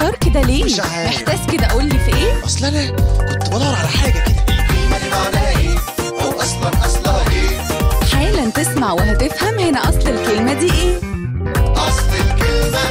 محتار كده ليه مش عارف. محتاس كده قول لي في ايه اصل انا كنت بدور على حاجه كده الكلمه دي معناها ايه او اصلا اصلها ايه حالا تسمع وهتفهم هنا اصل الكلمه دي ايه اصل الكلمه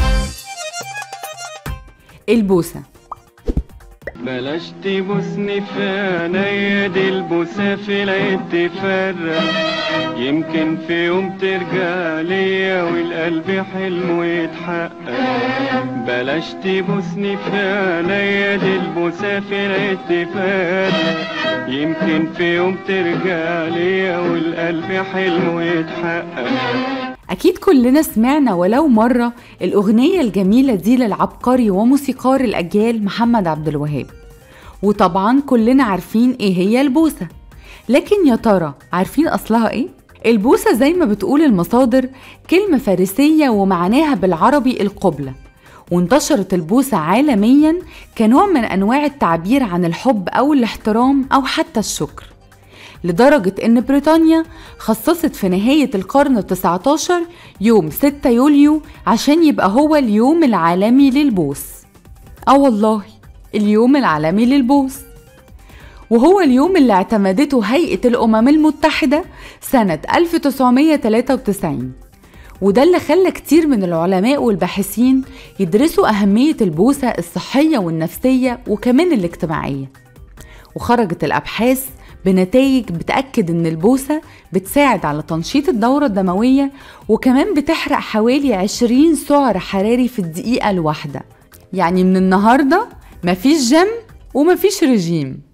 البوسه بلاش تبوسني في عينيا دي البوسة في العيد تفرق يمكن في يوم ترجع ليا والقلب حلمه يتحقق بلاش تبوسني في عينيا دي البوسة في العيد تفرق يمكن في يوم ترجع ليا والقلب حلمه يتحقق أكيد كلنا سمعنا ولو مرة الأغنية الجميلة دي للعبقري وموسيقار الأجيال محمد عبد الوهاب وطبعا كلنا عارفين إيه هي البوسة لكن يا ترى عارفين أصلها إيه؟ البوسة زي ما بتقول المصادر كلمة فارسية ومعناها بالعربي القبلة وانتشرت البوسة عالميا كنوع من أنواع التعبير عن الحب أو الاحترام أو حتى الشكر لدرجة إن بريطانيا خصصت في نهاية القرن التسعة عشر يوم 6 يوليو عشان يبقى هو اليوم العالمي للبوس آه والله اليوم العالمي للبوس وهو اليوم اللي اعتمدته هيئة الأمم المتحدة سنة 1993 وده اللي خلى كتير من العلماء والباحثين يدرسوا أهمية البوسة الصحية والنفسية وكمان الاجتماعية وخرجت الأبحاث بنتائج بتأكد إن البوسة بتساعد على تنشيط الدورة الدموية وكمان بتحرق حوالي 20 سعر حراري في الدقيقة الواحدة يعني من النهاردة مفيش جيم ومفيش رجيم